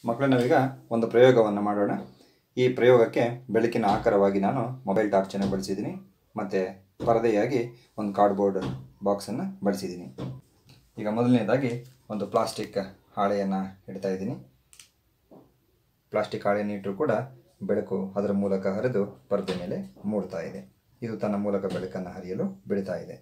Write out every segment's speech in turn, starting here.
ಮಕ್ಕಳು ನಾವೀಗ ಒಂದು ಪ್ರಯೋಗವನ್ನು ಮಾಡೋಣ ಈ ಪ್ರಯೋಗಕ್ಕೆ ಬೆಳಕಿನ ಆಕಾರವಾಗಿ ನಾನು ಮೊಬೈಲ್ ಟಾರ್ಚನ್ನು ಬಳಸಿದ್ದೀನಿ ಮತ್ತು ಪರದೆಯಾಗಿ ಒಂದು ಕಾರ್ಡ್ಬೋರ್ಡ್ ಬಾಕ್ಸನ್ನು ಬಳಸಿದ್ದೀನಿ ಈಗ ಮೊದಲನೇದಾಗಿ ಒಂದು ಪ್ಲಾಸ್ಟಿಕ್ ಹಾಳೆಯನ್ನು ಇಡ್ತಾ ಇದ್ದೀನಿ ಪ್ಲಾಸ್ಟಿಕ್ ಹಾಳೆಯನ್ನು ಇಟ್ಟರೂ ಕೂಡ ಬೆಳಕು ಅದರ ಮೂಲಕ ಹರಿದು ಪರದೆ ಮೇಲೆ ಮೂಡ್ತಾ ಇದೆ ಇದು ತನ್ನ ಮೂಲಕ ಬೆಳಕನ್ನು ಹರಿಯಲು ಬಿಡ್ತಾ ಇದೆ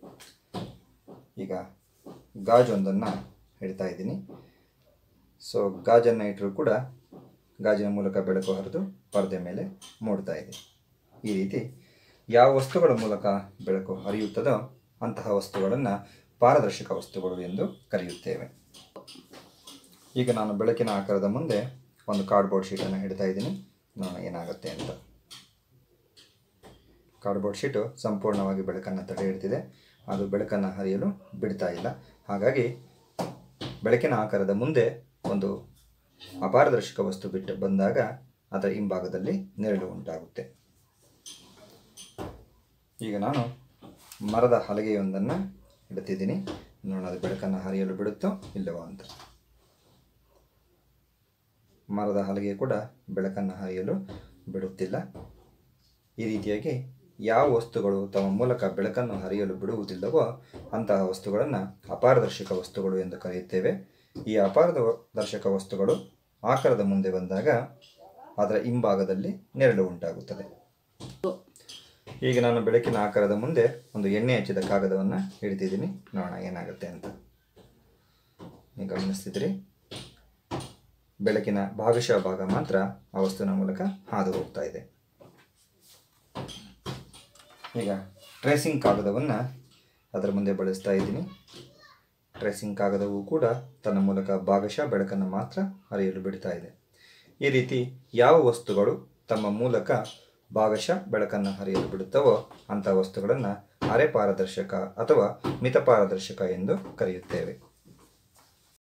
ಈಗ ಗಾಜೊಂದನ್ನು ಇಡ್ತಾ ಇದ್ದೀನಿ ಸೊ ಗಾಜನ್ನು ಇಟ್ಟರೂ ಕೂಡ ಗಾಜಿನ ಮೂಲಕ ಬೆಳಕು ಹರಿದು ಪರದೆ ಮೇಲೆ ಮೂಡ್ತಾ ಇದೆ ಈ ರೀತಿ ಯಾವ ವಸ್ತುಗಳ ಮೂಲಕ ಬೆಳಕು ಹರಿಯುತ್ತದೋ ಅಂತಹ ವಸ್ತುಗಳನ್ನು ಪಾರದರ್ಶಕ ವಸ್ತುಗಳು ಎಂದು ಕರೆಯುತ್ತೇವೆ ಈಗ ನಾನು ಬೆಳಕಿನ ಆಕಾರದ ಮುಂದೆ ಒಂದು ಕಾರ್ಡ್ಬೋರ್ಡ್ ಶೀಟನ್ನು ಇಡ್ತಾ ಇದ್ದೀನಿ ನೋಡೋಣ ಏನಾಗುತ್ತೆ ಅಂತ ಕಾರ್ಡ್ಬೋರ್ಡ್ ಶೀಟು ಸಂಪೂರ್ಣವಾಗಿ ಬೆಳಕನ್ನು ತಡೆ ಹಿಡ್ತಿದೆ ಅದು ಬೆಳಕನ್ನು ಹರಿಯಲು ಬಿಡ್ತಾ ಇಲ್ಲ ಹಾಗಾಗಿ ಬೆಳಕಿನ ಆಕಾರದ ಮುಂದೆ ಒಂದು ಅಪಾರದರ್ಶಕ ವಸ್ತು ಬಿಟ್ಟು ಬಂದಾಗ ಅದರ ಹಿಂಭಾಗದಲ್ಲಿ ನೆರಳು ಉಂಟಾಗುತ್ತೆ ಈಗ ನಾನು ಮರದ ಹಲಗೆಯೊಂದನ್ನು ಇಡ್ತಿದ್ದೀನಿ ನೋಡೋಣ ಅದು ಬೆಳಕನ್ನು ಹರಿಯಲು ಬಿಡುತ್ತೋ ಇಲ್ಲವೋ ಅಂತ ಮರದ ಹಲಗೆ ಕೂಡ ಬೆಳಕನ್ನು ಹರಿಯಲು ಬಿಡುತ್ತಿಲ್ಲ ಈ ರೀತಿಯಾಗಿ ಯಾವ ವಸ್ತುಗಳು ತಮ್ಮ ಮೂಲಕ ಬೆಳಕನ್ನು ಹರಿಯಲು ಬಿಡುವುದಿಲ್ಲವೋ ಅಂತಹ ವಸ್ತುಗಳನ್ನು ಅಪಾರದರ್ಶಕ ವಸ್ತುಗಳು ಎಂದು ಕರೆಯುತ್ತೇವೆ ಈ ಅಪಾರದರ್ಶಕ ವಸ್ತುಗಳು ಆಕಾರದ ಮುಂದೆ ಬಂದಾಗ ಅದರ ಹಿಂಭಾಗದಲ್ಲಿ ನೆರಳು ಉಂಟಾಗುತ್ತದೆ ಈಗ ನಾನು ಬೆಳಕಿನ ಆಕಾರದ ಮುಂದೆ ಒಂದು ಎಣ್ಣೆ ಹಚ್ಚಿದ ಕಾಗದವನ್ನು ಹಿಡಿತಿದ್ದೀನಿ ನೋಡೋಣ ಏನಾಗುತ್ತೆ ಅಂತ ನೀವು ಗಮನಿಸ್ತಿದ್ರಿ ಬೆಳಕಿನ ಭಾಗಶಃ ಭಾಗ ಮಾತ್ರ ಆ ವಸ್ತುವಿನ ಮೂಲಕ ಹಾದು ಹೋಗ್ತಾ ಇದೆ ಈಗ ಟ್ರೇಸಿಂಗ್ ಕಾಗದವನ್ನು ಅದರ ಮುಂದೆ ಬಳಸ್ತಾ ಇದ್ದೀನಿ ಟ್ರೇಸಿಂಗ್ ಕಾಗದವು ಕೂಡ ತನ್ನ ಮೂಲಕ ಭಾಗಶಃ ಬೆಳಕನ್ನು ಮಾತ್ರ ಹರಿಯಲು ಬಿಡ್ತಾ ಇದೆ ಈ ರೀತಿ ಯಾವ ವಸ್ತುಗಳು ತಮ್ಮ ಮೂಲಕ ಭಾಗಶಃ ಬೆಳಕನ್ನು ಹರಿಯಲು ಬಿಡುತ್ತವೋ ಅಂಥ ವಸ್ತುಗಳನ್ನು ಅರೆ ಪಾರದರ್ಶಕ ಅಥವಾ ಮಿತ ಪಾರದರ್ಶಕ ಎಂದು ಕರೆಯುತ್ತೇವೆ